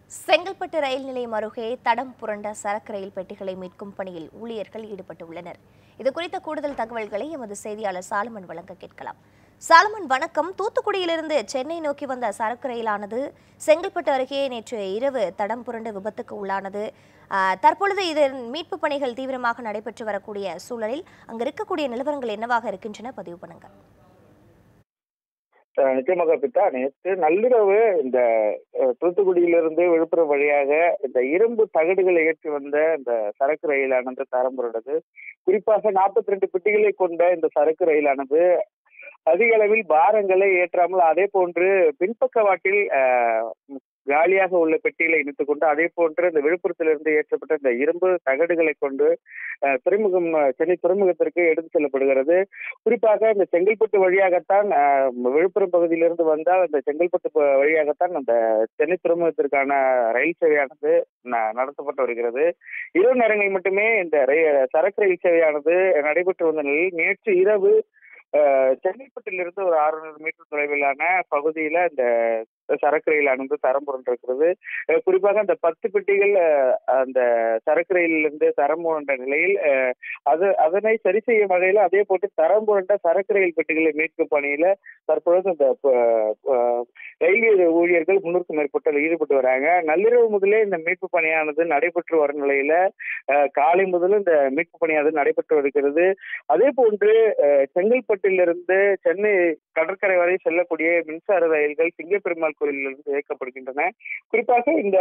செங்கல்பட்டு ரயில் நிலையம் அருகே தடம் புரண்ட சரக்கு ரயில் பெட்டிகளை மீட்கும் பணியில் ஊழியர்கள் ஈடுபட்டுள்ளனர் இது குறித்த கூடுதல் தகவல்களை எமது செய்தியாளர் சாலமன் வழங்க கேட்கலாம் சாலமன் வணக்கம் தூத்துக்குடியிலிருந்து சென்னை நோக்கி வந்த சரக்கு ரயிலானது செங்கல்பட்டு அருகே நேற்று இரவு தடம் புரண்டு விபத்துக்கு உள்ளானது ஆஹ், தற்பொழுது இதன் மீட்பு பணிகள் தீவிரமாக நடைபெற்று வரக்கூடிய சூழலில் அங்கு இருக்கக்கூடிய நிலவரங்கள் என்னவாக இருக்கின்றன பதிவு பண்ணுங்க அஹ் நிச்சயமாக பித்தா நேற்று நள்ளிரவு இந்த அஹ், தூத்துக்குடியிலிருந்து விழுப்புரம் வழியாக இந்த இரும்பு தகடுகளை ஏற்றி வந்த இந்த சரக்கு ரயிலானது தரம்புறது குறிப்பாக நாற்பத்தி ரெண்டு பெட்டிகளை கொண்ட இந்த சரக்கு ரயிலானது அதிக அளவில் பாரங்களை ஏற்றாமல் அதே போன்று பின்பக்க வாட்டில் அஹ், காலியாக உள்ள பெட்டிகளை இணைத்துக் கொண்டு அதே போன்று இந்த விழுப்புரத்திலிருந்து ஏற்றப்பட்ட இந்த இரும்பு தகடுகளை கொண்டு அஹ், துறைமுகம் அஹ், சென்னை துறைமுகத்திற்கு எடுத்து செல்லப்படுகிறது குறிப்பாக இந்த செங்கல்பட்டு வழியாகத்தான் அஹ், விழுப்புரம் பகுதியிலிருந்து வந்தால் இந்த செங்கல்பட்டு ப- வழியாகத்தான் அந்த சென்னை துறைமுகத்திற்கான ரயில் சேவையானது ந- நடத்தப்பட்டு வருகிறது இரவு நேரங்களில் மட்டுமே இந்த ரயில் சரக்கு ரயில் சேவையானது நடைபெற்று வந்த நிலையில் நேற்று இரவு அஹ், செங்கல்பட்டிலிருந்து ஒரு 600 மீட்டர் தொலைவிலான பகுதியில இந்த சரக்கு ரயிலானது தரம் புரண்டிருக்கிறது அஹ், குறிப்பாக அந்த பத்து பெட்டிகள் அஹ், அந்த சரக்கு ரயிலிருந்து தரம் புரண்ட நிலையில் அஹ், அது அதனை சரி செய்யும் வகையில அதே போட்டு தரம் புரண்ட சரக்கு ரயில் பெட்டிகளை மீட்கும் பணியில தற்பொழுது இந்த ப- ப- ரயில்வே ஊழியர்கள் முன்னூறுக்கும் மேற்பட்டோர் ஈடுபட்டு வராங்க நள்ளிரவு முதலே இந்த மீட்பு பணியானது நடைபெற்று வரும் நிலையில அஹ், காலை முதல் இந்த மீட்பு பணியானது நடைபெற்று வருகிறது அதே போன்று அஹ், செங்கல்பட்டிலிருந்து சென்னை கடற்கரை வரை செல்லக்கூடிய மின்சார ரயில்கள் சிங்கப்பெருமாள் கோயிலிலிருந்து இயக்கப்படுகின்றன குறிப்பாக இந்த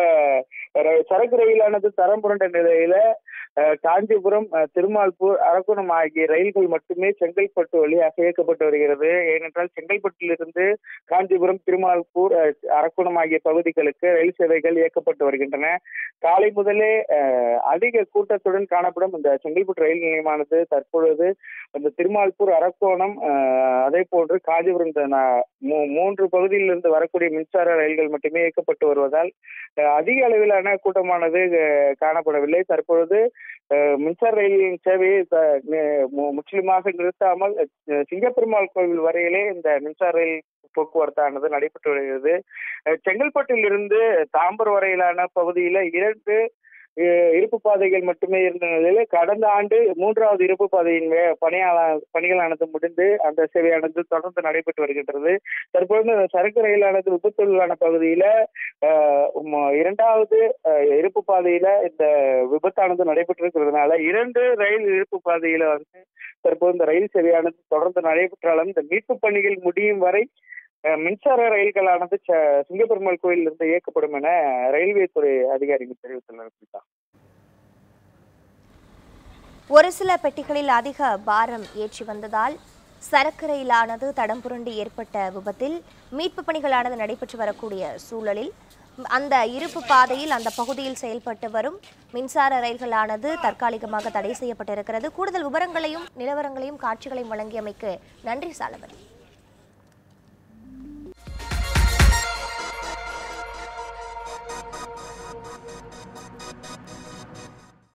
ர- சரக்கு ரயிலானது தரம் புரண்ட நிலையில அஹ், காஞ்சிபுரம் அஹ், திருமால்பூர் அரக்கோணம் ஆகிய ரயில்கள் மட்டுமே செங்கல்பட்டு வழியாக இயக்கப்பட்டு வருகிறது ஏனென்றால் செங்கல்பட்டிலிருந்து காஞ்சிபுரம் திருமால்பூர் அஹ், அரக்கோணம் ஆகிய பகுதிகளுக்கு ரயில் சேவைகள் இயக்கப்பட்டு வருகின்றன காலை முதலே அஹ், அதிக கூட்டத்துடன் காணப்படும் இந்த செங்கல்பட்டு ரயில் நிலையமானது தற்பொழுது இந்த திருமால்பூர் அரக்கோணம் அஹ், அதே போன்று காஞ்சிபுரம் இந்த நா- மூ- மூன்று பகுதியிலிருந்து வரக்கூடிய மின்சார ரயில்கள் மட்டுமே இயக்கப்பட்டு வருவதால் அஹ், அதிக அளவிலான கூட்டமானது அஹ், காணப்படவில்லை தற்பொழுது அஹ், மின்சார ரயிலின் சேவையை த- நி- மு- முற்றிலுமாக நிறுத்தாமல் அஹ், சிங்கப்பெருமாள் கோவில் வரையிலே இந்த மின்சார ரயில் போக்குவரத்தானது நடைபெற்று வருகிறது அஹ், செங்கல்பட்டிலிருந்து தாம்பரம் வரையிலான பகுதியில இரண்டு அஹ், இருப்பு பாதைகள் மட்டுமே இருந்த நிலையில கடந்த ஆண்டு மூன்றாவது இருப்பு பாதையின் வே- பணியாள பணிகளானது முடிந்து அந்த சேவையானது தொடர்ந்து நடைபெற்று வருகின்றது தற்பொழுது இந்த சரக்கு ரயிலானது விபத்துள்ளான பகுதியில அஹ், உம், இரண்டாவது அஹ், இருப்பு பாதையில இந்த விபத்தானது நடைபெற்றிருக்கிறதுனால இரண்டு ரயில் இருப்பு பாதையில வந்து தற்போது இந்த ரயில் சேவையானது தொடர்ந்து நடைபெற்றாலும் இந்த மீட்பு பணிகள் முடியும் வரை அஹ், மின்சார ரயில்களானது ச- சிங்கப்பெருமாள் கோயிலிருந்து இயக்கப்படும் என ரயில்வே துறை அதிகாரிகள் தெரிவித்துள்ளனர் பிரிதா. ஒரு சில பெட்டிகளில் அதிக பாரம் ஏற்றி வந்ததால் சரக்கு ரயிலானது தடம் புரண்டு ஏற்பட்ட விபத்தில் மீட்பு பணிகளானது நடைபெற்று வரக்கூடிய சூழலில் அந்த இருப்பு பாதையில் அந்த பகுதியில் செயல்பட்டு வரும் மின்சார ரயில்களானது தற்காலிகமாக தடை செய்யப்பட்டிருக்கிறது கூடுதல் விவரங்களையும் நிலவரங்களையும் காட்சிகளையும் வழங்கியமைக்கு நன்றி சாலவன்